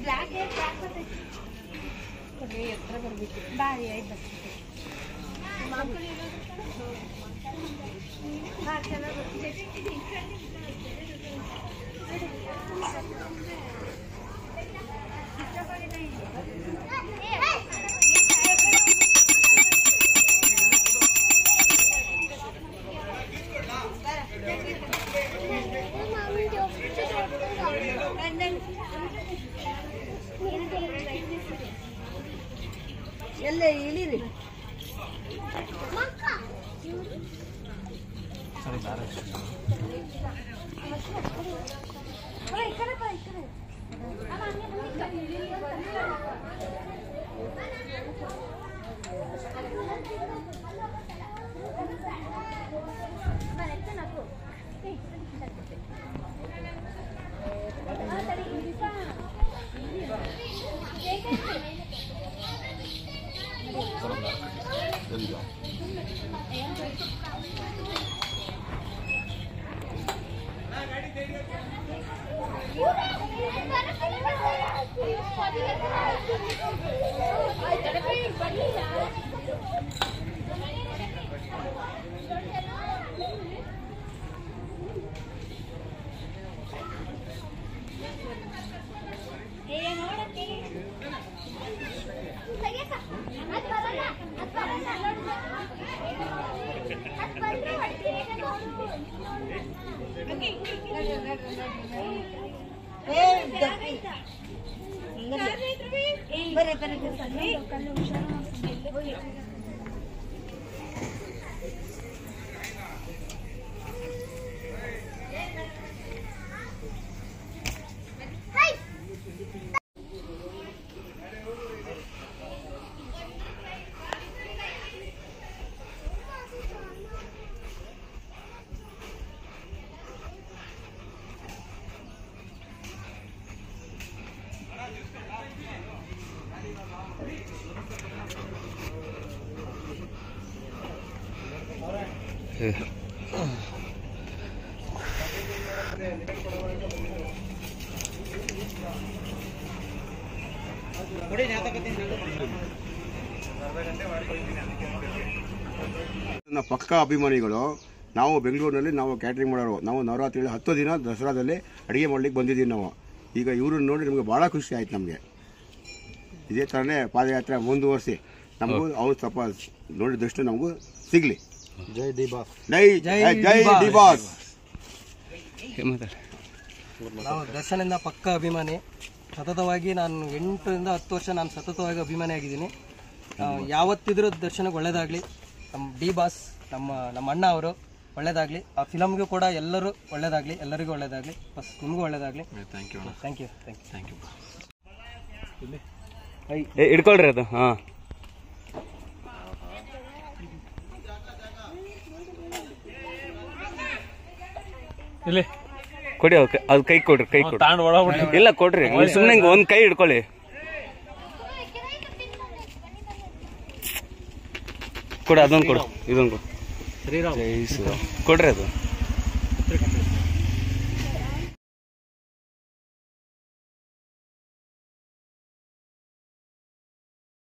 Black black ಬರ್ತೈತಿ ಬಾರಿ ಆಯ್ತು ಹಾ ಚೆನ್ನಾಗಿ ಎಲ್ಲೇ ಇಳಿರಿ ಈ ಕಡೆ ಬಾ ಈ ಕಡೆ ಅಮ್ಮ, ಹಂಗೆ ಮುಂದಕ್ಕೆ. ಅಮ್ಮ, ಎತ್ತನ ಹಾಕು. ಏ, ಆ, ತಡಿ, ಇಲ್ಲಿ ಬಾ. ಬರ್ರಿ ಬರ್ರಿ ನನ್ನ ಪಕ್ಕ ಅಭಿಮಾನಿಗಳು ನಾವು ಬೆಂಗಳೂರಿನಲ್ಲಿ ನಾವು ಕ್ಯಾಟ್ರಿಂಗ್ ಮಾಡೋರು ನಾವು ನವರಾತ್ರಿ ಹತ್ತು ದಿನ ದಸರಾದಲ್ಲಿ ಅಡುಗೆ ಮಾಡ್ಲಿಕ್ಕೆ ಬಂದಿದ್ದೀವಿ ನಾವು ಈಗ ಇವ್ರನ್ನ ನೋಡಿ ನಮಗೆ ಭಾಳ ಖುಷಿ ಆಯ್ತು ನಮಗೆ ಇದೇ ಥರನೇ ಪಾದಯಾತ್ರೆ ಮುಂದುವರಿಸಿ ನಮಗೂ ಅವ್ರು ಸ್ವಲ್ಪ ನೋಡಿದಷ್ಟು ನಮಗೂ ಸಿಗಲಿ ಜೈ ಡಿ ಬಾಸ್ ಜೈ ಜೈ ಡಿ ಬಾಸ್ ನಾವು ದರ್ಶನಿಂದ ಪಕ್ಕ ಅಭಿಮಾನಿ ಸತತವಾಗಿ ನಾನು ಎಂಟರಿಂದ ಹತ್ತು ವರ್ಷ ನಾನು ಸತತವಾಗಿ ಅಭಿಮಾನಿ ಆಗಿದ್ದೀನಿ ಆ, ಯಾವತ್ತಿದ್ರೂ ದರ್ಶನಕ್ಕೆ ಒಳ್ಳೇದಾಗಲಿ ನಮ್ಮ ಡಿ ಬಾಸ್ ನಮ್ಮ ನಮ್ಮ ಅಣ್ಣ ಅವರು ಒಳ್ಳೇದಾಗಲಿ ಆ ಫಿಲಮ್ಗೂ ಕೂಡ ಎಲ್ಲರೂ ಒಳ್ಳೇದಾಗಲಿ ಎಲ್ಲರಿಗೂ ಒಳ್ಳೇದಾಗಲಿ ಬಸ್ ನಿಮಗೂ ಒಳ್ಳೇದಾಗಲಿ thank you thank you thank you thank you ಹಿಡ್ಕೊಳ್ರಿ ಅದು ಹಾ ಇಲ್ಲಿ ಕೊಡಿ ಅವ್ರ್ ಕೈ- ಅದು ಕೈ ಕೊಡ್ರಿ ಕೈ ಕೊಡ್ರಿ ತಾಂಡ್ ಒಳಗ್ಬಿಟ್ಟು ಇಲ್ಲ ಕೊಡ್ರಿ ಸುಮ್ಮನೆ ಹಿಂಗೆ ಒಂದ್ ಕೈ ಹಿಡ್ಕೊಳ್ಳಿ ಕೊಡಿ ಅದೊಂದು ಕೊಡು ಇದೊಂದು ಕೊಡು ಶ್ರೀರಾಮ್ ಜೈ ಶ್ರೀರಾಮ್ ಕೊಡ್ರಿ ಅದು